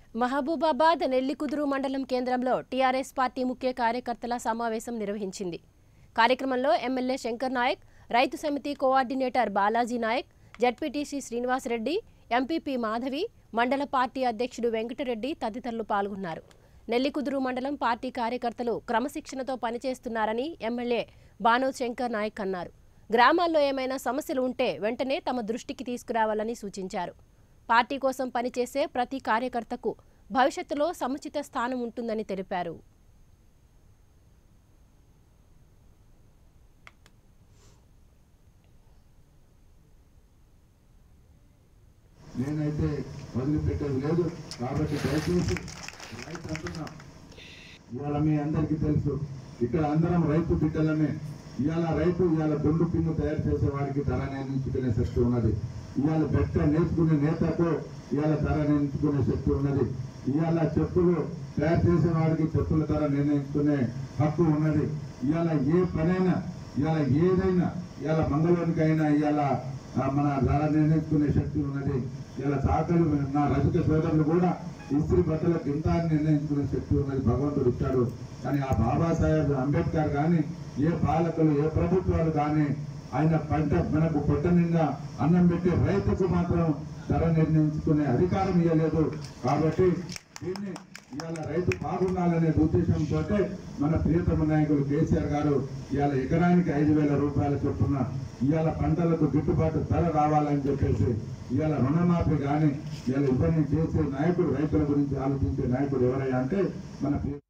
మహబూబాబాద్ నెల్లికుదురు మండలం కేంద్రంలో TRS party ముఖ్య కార్యకర్తల సమావేశం నిర్వహించింది కార్యక్రమంలో ఎమ్మెల్యే శంకర్ నాయక్ రైతు సమితి coordinator Balaji Nayak ZPTC Srinivasa Reddy MPP Madhavi మండల పార్టీ అధ్యక్షుడు వెంకటరెడ్డి తదితరులు పాల్గొన్నారు నెల్లికుదురు మండలం పార్టీ కార్యకర్తలు క్రమశిక్షణతో పనిచేస్తున్నారని ఎమ్మెల్యే బానో శంకర్ నాయక్ అన్నారు గ్రామాల్లో ఏమైనా సమస్యలు ఉంటే వెంటనే తమ దృష్టికి తీసుకురావాలని సూచించారు పార్టీ కోసం పనిచేసే ప్రతి కార్యకర్తకు భవిష్యత్తులో సముచిత స్థానం ఉంటుందని తెలిపారు నేనైతే వదిలిపెట్టేది లేదు కాబట్టి దయచేసి రైతు అంటున్నాం ఇవాళ మీ అందరికీ తెలుసు ఇక్కడ అందరం రైతు బిడ్డలమే ఇవాళ రైతు ఇవాళ దొండు పిన్ను తయారు చేసే వాడికి ధర నిర్ణయించుకునే శక్తి ఉన్నది ఇవాళ బెట్ట నేర్చుకునే నేతకు ఇవాళ ధర నిర్ణయించుకునే శక్తి ఉన్నది ఇవాళ చెప్పులు తయారు చేసే వాడికి చెప్పుల ధర నిర్ణయించుకునే హక్కు ఉన్నది ఇవాళ ఏ పనైనా ఇవాళ ఏదైనా ఇవాళ మంగళవారికైనా ఇవాళ ఆ, మన ధర నిర్ణయించుకునే శక్తి ఉన్నది ఇలా సాకలు నా రజక సోదరులు కూడా ఇస్త్రీ బట్టలకు ఇంత అని నిర్ణయించుకునే శక్తి ఉన్నది భగవంతుడు ఇచ్చాడు కానీ ఆ బాబాసాహెబ్ అంబేద్కర్ కానీ ఏ పాలకులు ఏ ప్రభుత్వాలు కానీ ఆయన పంట మనకు పొట్ట నిండా అన్నం పెట్టి రైతుకు మాత్రం ధర నిర్ణయించుకునే అధికారం ఇవ్వలేదు కాబట్టి దీన్ని ఇవాళ రైతు బాగుండాలనే ఉద్దేశంతో మన ప్రియతమ నాయకులు కేసీఆర్ గారు ఇవాళ ఎకరానికి ఐదు వేల రూపాయల చొప్పున ఇవాళ పంటలకు గిట్టుబాటు ధర రావాలని చెప్పేసి ఇవాళ రుణమాఫీ కానీ ఇవాళ ఇవన్నీ చేసే నాయకుడు రైతుల గురించి ఆలోచించే నాయకుడు ఎవరయ్యా అంటే మన ప్రియ